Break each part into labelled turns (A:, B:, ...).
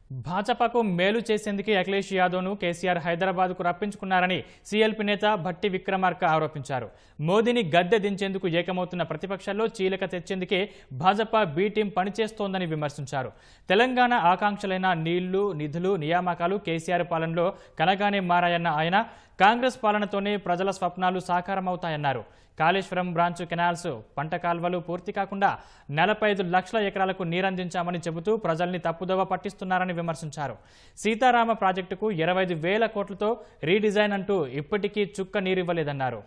A: భాజపాకు మేలు చేసేందుకే అఖిలేష్ యాదవ్ను కేసీఆర్ హైదరాబాద్కు రప్పించుకున్నారని సీఎల్పీ నేత భట్టి విక్రమార్క ఆరోపించారు మోదీని గద్దె దించేందుకు ఏకమవుతున్న ప్రతిపక్షాల్లో చీలిక తెచ్చేందుకే భాజపా బీ టీం పనిచేస్తోందని విమర్శించారు తెలంగాణ ఆకాంక్షలైన నీళ్లు నిధులు నియామకాలు కేసీఆర్ పాలనలో కలగానే మారాయన్న ఆయన కాంగ్రెస్ పాలనతోనే ప్రజల స్వప్నాలు సాకారమవుతాయన్నారు కాళేశ్వరం బ్రాంచ్ కెనాల్స్ పంట కాల్వలు పూర్తి కాకుండా నలభై ఐదు లక్షల ఎకరాలకు నీరందించామని చెబుతూ ప్రజల్ని తప్పుదోవ పట్టిస్తున్నారని విమర్శించారు సీతారామ ప్రాజెక్టుకు ఇరవై ఐదు వేల కోట్లతో రీడిజైన్ అంటూ ఇప్పటికీ చుక్క నీరివ్వలేదన్నారు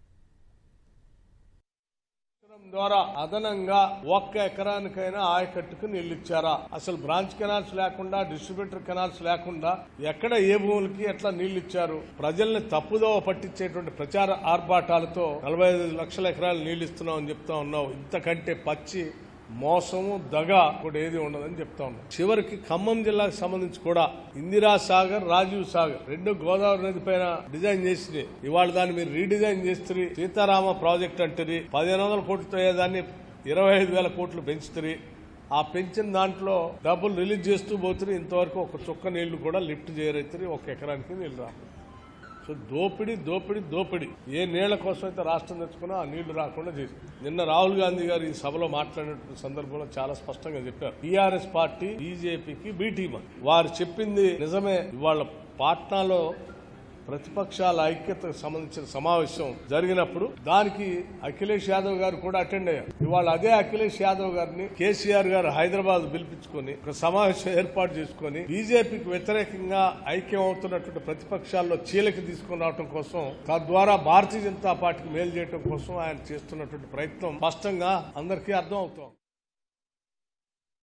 B: సంవత్సరం ద్వారా అదనంగా ఒక్క ఎకరానికైనా ఆయకట్టుకు నీళ్లు ఇచ్చారా అసలు బ్రాంచ్ కెనాల్స్ లేకుండా డిస్ట్రిబ్యూటర్ కెనాల్స్ లేకుండా ఎక్కడ ఏ భూములకి ఎట్లా నీళ్లు ఇచ్చారు ప్రజల్ని తప్పుదోవ పట్టించేటువంటి ప్రచార ఆర్భాటాలతో నలభై ఐదు లక్షల ఎకరాలు నీళ్లు ఇస్తున్నాం అని చెప్తా ఉన్నావు ఇంతకంటే పచ్చి మోసము దగ కూడా ఏది ఉండదని చెప్తా ఉన్నాం చివరికి ఖమ్మం జిల్లాకు సంబంధించి కూడా ఇందిరా సాగర్ రాజీవ్ సాగర్ రెండు గోదావరి నది పైన డిజైన్ చేసింది ఇవాళ దాన్ని మీరు రీడిజైన్ చేస్తుంది సీతారామ ప్రాజెక్ట్ అంటది పదిహేను వందల కోట్లతో అయ్యేదాన్ని ఇరవై ఐదు వేల కోట్లు పెంచుతుంది ఆ పెంచిన దాంట్లో డబ్బులు రిలీజ్ చేస్తూ పోతుంది ఇంతవరకు ఒక చుక్క నీళ్లు కూడా లిఫ్ట్ చేయరైతే ఒక ఎకరానికి నీళ్లు రాదు సో దోపిడీ దోపిడీ దోపిడీ ఏ నీళ్ల కోసం అయితే రాష్ట్రం తెచ్చుకున్నా ఆ నీళ్లు రాకుండా చేసి నిన్న రాహుల్ గాంధీ గారు ఈ సభలో మాట్లాడినటువంటి సందర్భంలో చాలా స్పష్టంగా చెప్పారు టీఆర్ఎస్ పార్టీ బీజేపీకి బి టీమ్ అని. వారు చెప్పింది నిజమే ఇవాళ పాట్నాలో ప్రతిపక్షాల ఐక్యతకు సంబంధించిన సమావేశం జరిగినప్పుడు దానికి అఖిలేష్ యాదవ్ గారు కూడా అటెండ్ అయ్యారు ఇవాళ అదే అఖిలేష్ యాదవ్ గారిని కేసీఆర్ గారు హైదరాబాద్ పిలిపించుకొని ఒక సమావేశం ఏర్పాటు చేసుకొని బీజేపీకి వ్యతిరేకంగా ఐక్యం అవుతున్నటువంటి ప్రతిపక్షాల్లో చీలకి తీసుకుని రావడం కోసం తద్వారా భారతీయ జనతా పార్టీకి మేలు చేయడం కోసం ఆయన చేస్తున్నటువంటి ప్రయత్నం స్పష్టంగా అందరికీ అర్థం అవుతోంది